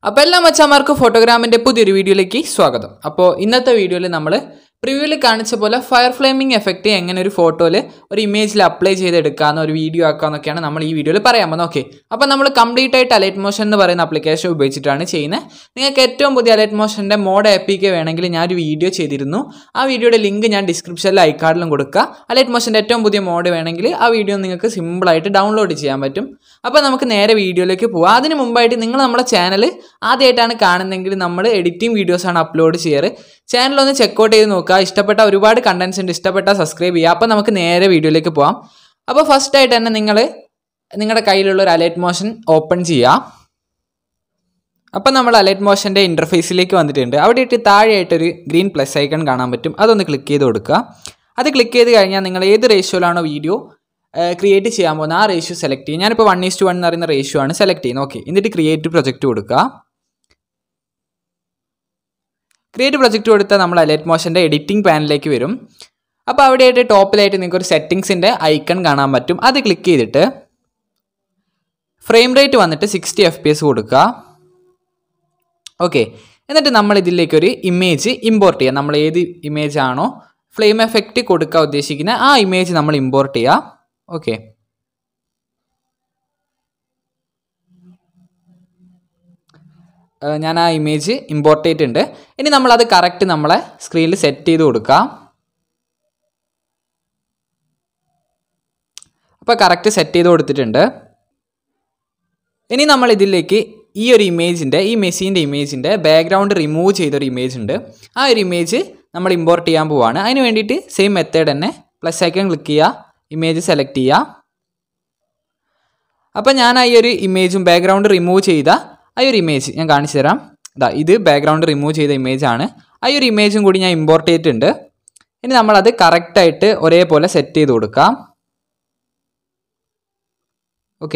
അപ്പോൾ എല്ലാ മച്ചാമാർക്കും ഫോട്ടോഗ്രാമിൻ്റെ പുതിയൊരു വീഡിയോയിലേക്ക് സ്വാഗതം അപ്പോൾ ഇന്നത്തെ വീഡിയോയിൽ നമ്മൾ പ്രിവ്യൂവിൽ കാണിച്ച പോലെ ഫയർ ഫ്ലെയിമിംഗ് എഫക്റ്റ് എങ്ങനെ ഒരു ഫോട്ടോയിൽ ഒരു ഇമേജിൽ അപ്ലൈ ചെയ്തെടുക്കാമെന്ന് ഒരു വീഡിയോ ആക്കാമെന്നൊക്കെയാണ് നമ്മൾ ഈ വീഡിയോയിൽ പറയാൻ പോകുന്നത് ഓക്കെ അപ്പോൾ നമ്മൾ കംപ്ലീറ്റ് ആയിട്ട് അലൈറ്റ് മോഷൻ എന്ന് പറയുന്ന ആപ്ലിക്കേഷൻ ഉപയോഗിച്ചിട്ടാണ് ചെയ്യുന്നത് നിങ്ങൾക്ക് ഏറ്റവും പുതിയ അലൈറ്റ് മോഷൻ്റെ മോഡ് ആപ്പിക്ക് വേണമെങ്കിൽ ഞാൻ ഒരു വീഡിയോ ചെയ്തിരുന്നു ആ വീഡിയോയുടെ ലിങ്ക് ഞാൻ ഡിസ്ക്രിപ്ഷനിൽ ഐക്കാർഡിലും കൊടുക്കുക അലൈറ്റ് മോഷൻ്റെ ഏറ്റവും പുതിയ മോഡ് വേണമെങ്കിൽ ആ വീഡിയോ നിങ്ങൾക്ക് സിമ്പിളായിട്ട് ഡൗൺലോഡ് ചെയ്യാൻ പറ്റും അപ്പോൾ നമുക്ക് നേരെ വീഡിയോയിലേക്ക് പോകാം അതിന് മുമ്പായിട്ട് നിങ്ങൾ നമ്മുടെ ചാനൽ ആദ്യമായിട്ടാണ് കാണുന്നതെങ്കിൽ നമ്മൾ എഡിറ്റിംഗ് വീഡിയോസാണ് അപ്ലോഡ് ചെയ്യാറ് ചാനൽ ഒന്ന് ചെക്കൗട്ട് ചെയ്ത് നോക്കുക ഇഷ്ടപ്പെട്ട ഒരുപാട് കണ്ടൻസ് ഉണ്ട് ഇഷ്ടപ്പെട്ട സബ്സ്ക്രൈബ് ചെയ്യുക അപ്പോൾ നമുക്ക് നേരെ വീഡിയോയിലേക്ക് പോകാം അപ്പോൾ ഫസ്റ്റ് ആയിട്ട് തന്നെ നിങ്ങൾ നിങ്ങളുടെ കയ്യിലുള്ള ഒരു അലൈറ്റ് മോഷൻ ഓപ്പൺ ചെയ്യുക അപ്പം നമ്മൾ അലൈറ്റ് മോഷൻ്റെ ഇൻ്റർഫേസിലേക്ക് വന്നിട്ടുണ്ട് അവിടെ ഇട്ട് താഴെയായിട്ടൊരു ഗ്രീൻ പ്ലസ് ഐക്കൺ കാണാൻ പറ്റും അതൊന്ന് ക്ലിക്ക് ചെയ്ത് കൊടുക്കുക അത് ക്ലിക്ക് ചെയ്ത് കഴിഞ്ഞാൽ നിങ്ങൾ ഏത് റേഷ്യോയിലാണോ വീഡിയോ ക്രിയേറ്റ് ചെയ്യാൻ പോകുന്നത് ആ റേഷ്യോ സെലക്ട് ചെയ്യും ഞാനിപ്പോൾ വൺ ഈസ് ടു വൺ എന്ന് പറയുന്ന റേഷ്യോ ആണ് സെലക്ട് ചെയ്യുന്നത് ഓക്കെ എന്നിട്ട് ക്രിയേറ്റ് പ്രൊജക്റ്റ് കൊടുക്കുക ക്രിയേറ്റ് പ്രൊജക്റ്റ് കൊടുത്താൽ നമ്മൾ അലൈറ്റ് മോഷൻ്റെ എഡിറ്റിംഗ് പാനലിലേക്ക് വരും അപ്പോൾ അവിടെയായിട്ട് ടോപ്പിലായിട്ട് നിങ്ങൾക്ക് ഒരു സെറ്റിങ്സിൻ്റെ ഐക്കൺ കാണാൻ പറ്റും അത് ക്ലിക്ക് ചെയ്തിട്ട് ഫ്രെയിം റേറ്റ് വന്നിട്ട് സിക്സ്റ്റി എഫ് പി എസ് കൊടുക്കുക ഓക്കെ എന്നിട്ട് നമ്മൾ ഇതിലേക്ക് ഒരു ഇമേജ് ഇമ്പോർട്ട് ചെയ്യുക നമ്മൾ ഏത് ഇമേജ് ആണോ ഫ്ലെയിം എഫക്റ്റ് കൊടുക്കാൻ ഉദ്ദേശിക്കുന്ന ആ ഇമേജ് നമ്മൾ ഇമ്പോർട്ട് ചെയ്യുക ഓക്കെ ഞാൻ ആ ഇമേജ് ഇമ്പോർട്ട് ചെയ്തിട്ടുണ്ട് ഇനി നമ്മളത് കറക്റ്റ് നമ്മളെ സ്ക്രീനിൽ സെറ്റ് ചെയ്ത് കൊടുക്കാം അപ്പോൾ കറക്റ്റ് സെറ്റ് ചെയ്ത് കൊടുത്തിട്ടുണ്ട് ഇനി നമ്മൾ ഇതിലേക്ക് ഈ ഒരു ഇമേജിൻ്റെ ഈ മെഷീൻ്റെ ഇമേജിൻ്റെ ബാക്ക്ഗ്രൗണ്ട് റിമൂവ് ചെയ്തൊരു ഇമേജ് ഉണ്ട് ആ ഒരു ഇമേജ് നമ്മൾ ഇമ്പോർട്ട് ചെയ്യാൻ പോവാണ് അതിന് വേണ്ടിയിട്ട് സെയിം മെത്തേഡ് തന്നെ പ്ലസ് ഐക്കൺ ക്ലിക്ക് ചെയ്യുക ഇമേജ് സെലക്ട് ചെയ്യുക അപ്പോൾ ഞാൻ ആ ഈ ഒരു ഇമേജും ബാക്ക്ഗ്രൗണ്ട് റിമൂവ് ചെയ്ത ആ ഒരു ഇമേജ് ഞാൻ കാണിച്ചു തരാം ഇതാ ഇത് ബാക്ക്ഗ്രൗണ്ട് റിമൂവ് ചെയ്ത ഇമേജ് ആണ് ആ ഒരു ഇമേജും കൂടി ഞാൻ ഇമ്പോർട്ട് ചെയ്തിട്ടുണ്ട് ഇനി നമ്മളത് കറക്റ്റായിട്ട് ഒരേപോലെ സെറ്റ് ചെയ്ത് കൊടുക്കാം ഓക്കെ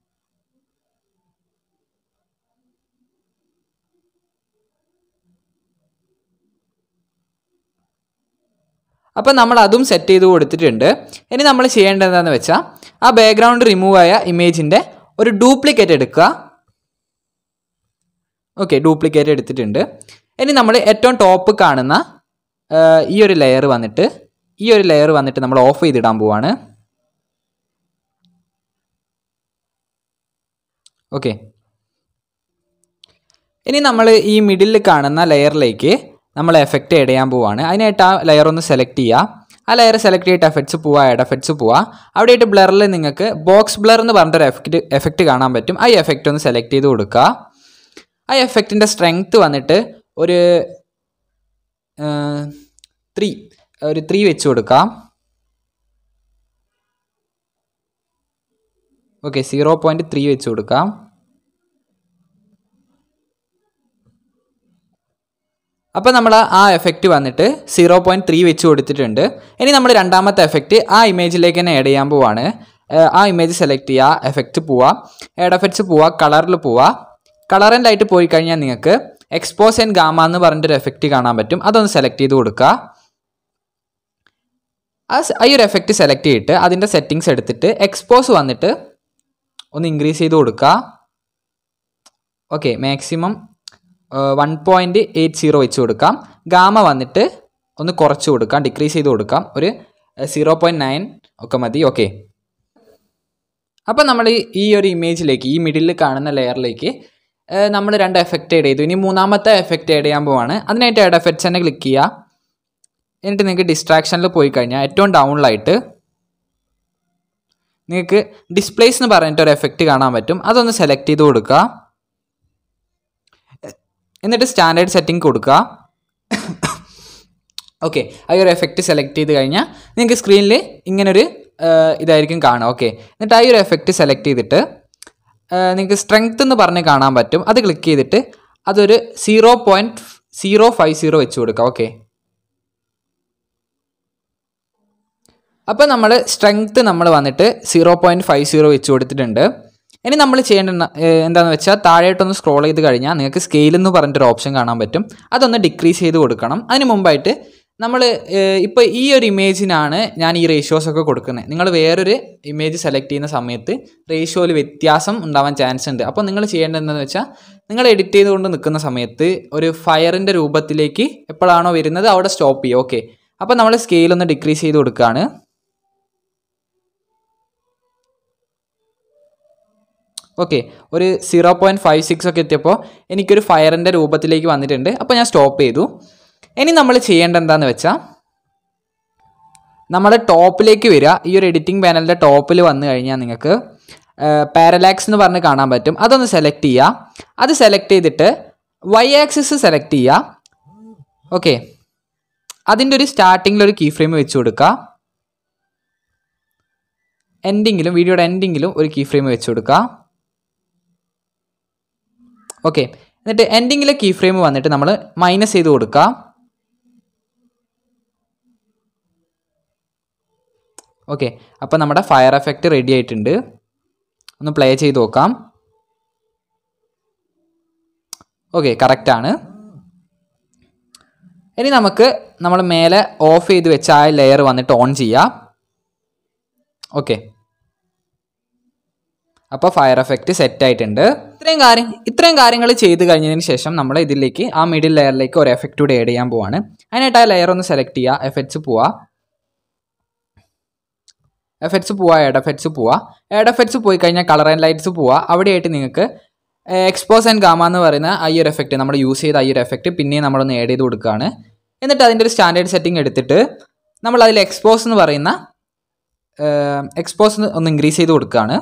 അപ്പോൾ നമ്മൾ അതും സെറ്റ് ചെയ്ത് കൊടുത്തിട്ടുണ്ട് ഇനി നമ്മൾ ചെയ്യേണ്ടത് എന്താണെന്ന് വെച്ചാൽ ആ ബാക്ക്ഗ്രൗണ്ട് റിമൂവ് ആയ ഇമേജിൻ്റെ ഒരു ഡ്യൂപ്ലിക്കേറ്റ് എടുക്കുക ഓക്കെ ഡ്യൂപ്ലിക്കേറ്റ് എടുത്തിട്ടുണ്ട് ഇനി നമ്മൾ ഏറ്റവും ടോപ്പ് കാണുന്ന ഈ ഒരു ലെയർ വന്നിട്ട് ഈ ഒരു ലെയർ വന്നിട്ട് നമ്മൾ ഓഫ് ചെയ്തിടാൻ പോവാണ് ഓക്കെ ഇനി നമ്മൾ ഈ മിഡിൽ കാണുന്ന ലെയറിലേക്ക് നമ്മൾ എഫക്റ്റ് ആഡ് ചെയ്യാൻ പോവാണ് അതിനായിട്ട് ആ ലെയർ ഒന്ന് സെലക്ട് ചെയ്യുക ആ ലെയർ സെലക്ട് ചെയ്തിട്ട് എഫക്ട്സ് പോവുക ആഡ് എഫക്ട്സ് പോവുക അവിടെയായിട്ട് ബ്ലറിൽ നിങ്ങൾക്ക് ബോക്സ് ബ്ലർ എന്ന് പറഞ്ഞിട്ടൊരു എഫക്റ്റ് എഫക്റ്റ് കാണാൻ പറ്റും ആ എഫക്റ്റ് ഒന്ന് സെലക്ട് ചെയ്ത് കൊടുക്കുക ആ എഫക്റ്റിൻ്റെ സ്ട്രെങ്ത്ത് വന്നിട്ട് ഒരു ത്രീ ഒരു ത്രീ വെച്ച് കൊടുക്കാം ഓക്കെ സീറോ പോയിൻറ്റ് ത്രീ വെച്ച് കൊടുക്കാം അപ്പോൾ നമ്മൾ ആ എഫക്റ്റ് വന്നിട്ട് സീറോ പോയിൻറ്റ് ത്രീ വെച്ച് കൊടുത്തിട്ടുണ്ട് ഇനി നമ്മൾ രണ്ടാമത്തെ എഫക്റ്റ് ആ ഇമേജിലേക്ക് തന്നെ ആഡ് ചെയ്യാൻ പോവാണ് ആ ഇമേജ് സെലക്ട് ചെയ്യുക എഫക്റ്റ് പോവുക ആഡ് എഫക്ട്സ് പോവുക കളറിൽ പോവുക കളർ ആൻഡ് ലൈറ്റ് പോയി കഴിഞ്ഞാൽ നിങ്ങൾക്ക് എക്സ്പോസ് ആൻഡ് ഗാമ എന്ന് പറഞ്ഞിട്ടൊരു എഫക്റ്റ് കാണാൻ പറ്റും അതൊന്ന് സെലക്ട് ചെയ്ത് കൊടുക്കുക ആ ഈ ഒരു എഫക്റ്റ് സെലക്ട് ചെയ്തിട്ട് അതിൻ്റെ സെറ്റിങ്സ് എടുത്തിട്ട് എക്സ്പോസ് വന്നിട്ട് ഒന്ന് ഇൻക്രീസ് ചെയ്ത് കൊടുക്കുക okay maximum one point eight zero വെച്ച് കൊടുക്കാം ഗാമ വന്നിട്ട് ഒന്ന് കുറച്ച് കൊടുക്കാം ഡിക്രീസ് ചെയ്ത് കൊടുക്കാം ഒരു സീറോ പോയിൻറ്റ് നയൻ ഒക്കെ മതി ഓക്കെ അപ്പോൾ നമ്മൾ ഈ ഒരു ഇമേജിലേക്ക് ഈ മിഡിൽ കാണുന്ന ലെയറിലേക്ക് നമ്മൾ രണ്ട് എഫക്റ്റ് ആഡ് ചെയ്തു ഇനി മൂന്നാമത്തെ എഫക്റ്റ് ആഡ് ചെയ്യാൻ പോവാണ് അതിനായിട്ട് ആഡ് എഫക്ട്സ് തന്നെ ക്ലിക്ക് ചെയ്യുക എന്നിട്ട് നിങ്ങൾക്ക് ഡിസ്ട്രാക്ഷനിൽ പോയി കഴിഞ്ഞാൽ ഏറ്റവും ഡൗണിലായിട്ട് നിങ്ങൾക്ക് ഡിസ്പ്ലേസ് എന്ന് പറഞ്ഞിട്ട് ഒരു എഫക്റ്റ് കാണാൻ പറ്റും അതൊന്ന് സെലക്ട് ചെയ്ത് കൊടുക്കുക എന്നിട്ട് സ്റ്റാൻഡേർഡ് സെറ്റിംഗ് കൊടുക്കുക ഓക്കെ ആ ഒരു എഫക്റ്റ് സെലക്ട് ചെയ്ത് കഴിഞ്ഞാൽ നിങ്ങൾക്ക് സ്ക്രീനിൽ ഇങ്ങനൊരു ഇതായിരിക്കും കാണുക ഓക്കെ എന്നിട്ട് ആ ഒരു എഫക്റ്റ് സെലക്ട് ചെയ്തിട്ട് നിങ്ങൾക്ക് സ്ട്രെങ്ത് എന്ന് പറഞ്ഞ് കാണാൻ പറ്റും അത് ക്ലിക്ക് ചെയ്തിട്ട് അതൊരു zero point zero five zero വെച്ച് കൊടുക്കുക ഓക്കെ അപ്പോൾ നമ്മൾ സ്ട്രെങ്ത് നമ്മൾ വന്നിട്ട് സീറോ പോയിൻറ്റ് ഫൈവ് സീറോ വെച്ച് കൊടുത്തിട്ടുണ്ട് ഇനി നമ്മൾ ചെയ്യേണ്ട എന്താണെന്ന് വെച്ചാൽ താഴെയിട്ടൊന്ന് സ്ക്രോൾ ചെയ്ത് കഴിഞ്ഞാൽ നിങ്ങൾക്ക് സ്കെയിൽ എന്ന് പറഞ്ഞിട്ടൊരു ഓപ്ഷൻ കാണാൻ പറ്റും അതൊന്ന് ഡിക്രീസ് ചെയ്ത് കൊടുക്കണം അതിന് മുമ്പായിട്ട് നമ്മൾ ഇപ്പോൾ ഈ ഒരു ഇമേജിനാണ് ഞാൻ ഈ റേഷ്യോസ് ഒക്കെ കൊടുക്കുന്നത് നിങ്ങൾ വേറൊരു ഇമേജ് സെലക്ട് ചെയ്യുന്ന സമയത്ത് റേഷ്യോയിൽ വ്യത്യാസം ഉണ്ടാവാൻ ചാൻസ് ഉണ്ട് അപ്പോൾ നിങ്ങൾ ചെയ്യേണ്ടത് എന്താണെന്ന് വെച്ചാൽ നിങ്ങൾ എഡിറ്റ് ചെയ്തുകൊണ്ട് നിൽക്കുന്ന സമയത്ത് ഒരു ഫയറിൻ്റെ രൂപത്തിലേക്ക് എപ്പോഴാണോ വരുന്നത് അവിടെ സ്റ്റോപ്പ് ചെയ്യുക ഓക്കെ അപ്പോൾ നമ്മൾ സ്കെയിൽ ഒന്ന് ഡിക്രീസ് ചെയ്ത് കൊടുക്കുകയാണ് ഓക്കെ ഒരു സീറോ പോയിൻറ്റ് ഫൈവ് സിക്സ് ഒക്കെ എത്തിയപ്പോൾ എനിക്കൊരു ഫയറിൻ്റെ രൂപത്തിലേക്ക് വന്നിട്ടുണ്ട് അപ്പോൾ ഞാൻ സ്റ്റോപ്പ് ചെയ്തു ഇനി നമ്മൾ ചെയ്യേണ്ടത് എന്താണെന്ന് വെച്ചാൽ നമ്മൾ ടോപ്പിലേക്ക് വരിക ഈ ഒരു എഡിറ്റിംഗ് പാനലിൻ്റെ ടോപ്പിൽ വന്നു കഴിഞ്ഞാൽ നിങ്ങൾക്ക് പാരലാക്സ് എന്ന് പറഞ്ഞ് കാണാൻ പറ്റും അതൊന്ന് സെലക്ട് ചെയ്യുക അത് സെലക്ട് ചെയ്തിട്ട് വൈ ആക്സിസ് സെലക്ട് ചെയ്യുക ഓക്കെ അതിൻ്റെ ഒരു സ്റ്റാർട്ടിങ്ങിൽ ഒരു കീ ഫ്രെയിം വെച്ച് കൊടുക്കുക എൻഡിങ്ങിലും വീഡിയോയുടെ എൻഡിങ്ങിലും ഒരു കീ ഫ്രെയിം വെച്ച് കൊടുക്കുക ഓക്കെ എന്നിട്ട് എൻഡിങ്ങിലെ കീ ഫ്രെയിം വന്നിട്ട് നമ്മൾ മൈനസ് ചെയ്ത് കൊടുക്കുക ഓക്കെ അപ്പോൾ നമ്മുടെ ഫയർ എഫക്റ്റ് റെഡി ആയിട്ടുണ്ട് ഒന്ന് പ്ലേ ചെയ്ത് നോക്കാം ഓക്കെ കറക്റ്റാണ് ഇനി നമുക്ക് നമ്മൾ മേലെ ഓഫ് ചെയ്ത് വെച്ച ആ ലെയർ വന്നിട്ട് ഓൺ ചെയ്യാം ഓക്കെ അപ്പോൾ ഫയർ എഫക്റ്റ് സെറ്റ് ആയിട്ടുണ്ട് ഇത്രയും കാര്യം ഇത്രയും കാര്യങ്ങൾ ചെയ്ത് കഴിഞ്ഞതിന് ശേഷം നമ്മൾ ഇതിലേക്ക് ആ മിഡിൽ ലെയറിലേക്ക് ഒരു എഫക്റ്റ് കൂടെ ആഡ് ചെയ്യാൻ പോവാണ് അതിനായിട്ട് ആ ലെയർ ഒന്ന് സെലക്ട് ചെയ്യുക എഫക്ട്സ് പോവുക എഫക്ട്സ് പോവുക എഡ് എഫക്ട്സ് പോവുക എഡ് എഫക്ട്സ് പോയി കഴിഞ്ഞാൽ കളർ ആൻഡ് ലൈറ്റ്സ് പോവുക അവിടെയായിട്ട് നിങ്ങൾക്ക് എക്സ്പോസ് ആൻഡ് ഗാമ എന്ന് പറയുന്ന ആ ഒരു എഫക്റ്റ് നമ്മൾ യൂസ് ചെയ്ത ആ ഒരു എഫക്റ്റ് പിന്നെയും നമ്മളൊന്ന് ആഡ് ചെയ്ത് കൊടുക്കുകയാണ് എന്നിട്ട് അതിൻ്റെ ഒരു സ്റ്റാൻഡേർഡ് സെറ്റിംഗ് എടുത്തിട്ട് നമ്മൾ അതിൽ എക്സ്പോസ് എന്ന് പറയുന്ന എക്സ്പോസ് ഒന്ന് ഇൻക്രീസ് ചെയ്ത് കൊടുക്കുകയാണ്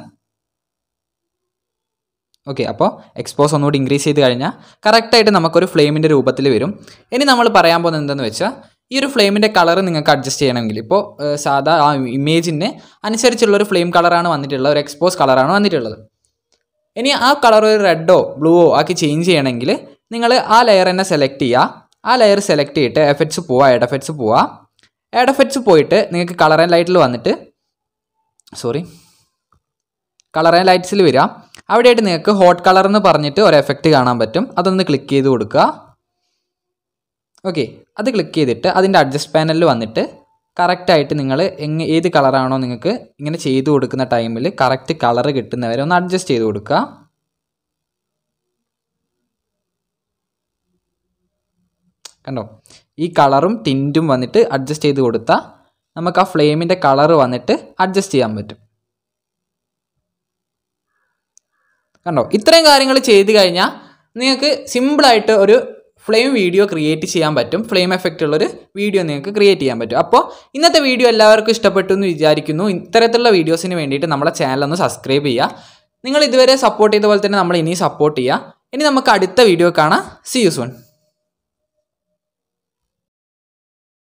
ഓക്കെ അപ്പോൾ എക്സ്പോസ് ഒന്നുകൂടി ഇൻക്രീസ് ചെയ്ത് കഴിഞ്ഞാൽ കറക്റ്റായിട്ട് നമുക്കൊരു ഫ്ലെയിമിൻ്റെ രൂപത്തിൽ വരും ഇനി നമ്മൾ പറയാൻ പോകുന്നത് എന്തെന്ന് വെച്ചാൽ ഈ ഒരു ഫ്ലെയിമിൻ്റെ കളർ നിങ്ങൾക്ക് അഡ്ജസ്റ്റ് ചെയ്യണമെങ്കിൽ ഇപ്പോൾ സാധാ ആ ഇമേജിന് അനുസരിച്ചുള്ള ഒരു ഫ്ലെയിം കളറാണ് വന്നിട്ടുള്ളത് ഒരു എക്സ്പോസ് കളറാണ് വന്നിട്ടുള്ളത് ഇനി ആ കളർ ഒരു റെഡോ ബ്ലൂവോ ആക്കി ചേഞ്ച് ചെയ്യണമെങ്കിൽ നിങ്ങൾ ആ ലെയർ തന്നെ സെലക്ട് ചെയ്യുക ആ ലെയർ സെലക്ട് ചെയ്തിട്ട് എഫക്ട്സ് പോവുക എഡ് എഫക്ട്സ് പോവുക എഡ് എഫക്ട്സ് പോയിട്ട് നിങ്ങൾക്ക് കളർ ആൻഡ് ലൈറ്റിൽ വന്നിട്ട് സോറി കളർ ആൻഡ് ലൈറ്റ്സിൽ വരിക അവിടെയായിട്ട് നിങ്ങൾക്ക് ഹോട്ട് കളർ എന്ന് പറഞ്ഞിട്ട് ഒരു എഫക്റ്റ് കാണാൻ പറ്റും അതൊന്ന് ക്ലിക്ക് ചെയ്ത് കൊടുക്കുക ഓക്കെ അത് ക്ലിക്ക് ചെയ്തിട്ട് അതിൻ്റെ അഡ്ജസ്റ്റ് പാനലിൽ വന്നിട്ട് കറക്റ്റായിട്ട് നിങ്ങൾ എങ്ങ ഏത് കളറാണോ നിങ്ങൾക്ക് ഇങ്ങനെ ചെയ്ത് കൊടുക്കുന്ന ടൈമിൽ കറക്റ്റ് കളർ കിട്ടുന്നവരെ ഒന്ന് അഡ്ജസ്റ്റ് ചെയ്ത് കൊടുക്കുക കണ്ടോ ഈ കളറും ടിൻറ്റും വന്നിട്ട് അഡ്ജസ്റ്റ് ചെയ്ത് കൊടുത്താൽ നമുക്ക് ആ ഫ്ലെയിമിൻ്റെ കളർ വന്നിട്ട് അഡ്ജസ്റ്റ് ചെയ്യാൻ പറ്റും കണ്ടോ ഇത്രയും കാര്യങ്ങൾ ചെയ്ത് കഴിഞ്ഞാൽ നിങ്ങൾക്ക് സിമ്പിളായിട്ട് ഒരു ഫ്ലെയിം വീഡിയോ ക്രിയേറ്റ് ചെയ്യാൻ പറ്റും ഫ്ലെയിം എഫക്റ്റ് ഉള്ളൊരു വീഡിയോ നിങ്ങൾക്ക് ക്രിയേറ്റ് ചെയ്യാൻ പറ്റും അപ്പോൾ ഇന്നത്തെ വീഡിയോ എല്ലാവർക്കും ഇഷ്ടപ്പെട്ടു എന്ന് വിചാരിക്കുന്നു ഇത്തരത്തിലുള്ള വീഡിയോസിന് വേണ്ടിയിട്ട് നമ്മളെ ചാനൽ ഒന്ന് സബ്സ്ക്രൈബ് ചെയ്യുക നിങ്ങൾ ഇതുവരെ സപ്പോർട്ട് ചെയ്ത പോലെ തന്നെ നമ്മൾ ഇനി സപ്പോർട്ട് ചെയ്യുക ഇനി നമുക്ക് അടുത്ത വീഡിയോ കാണാം സി യു സൂൺ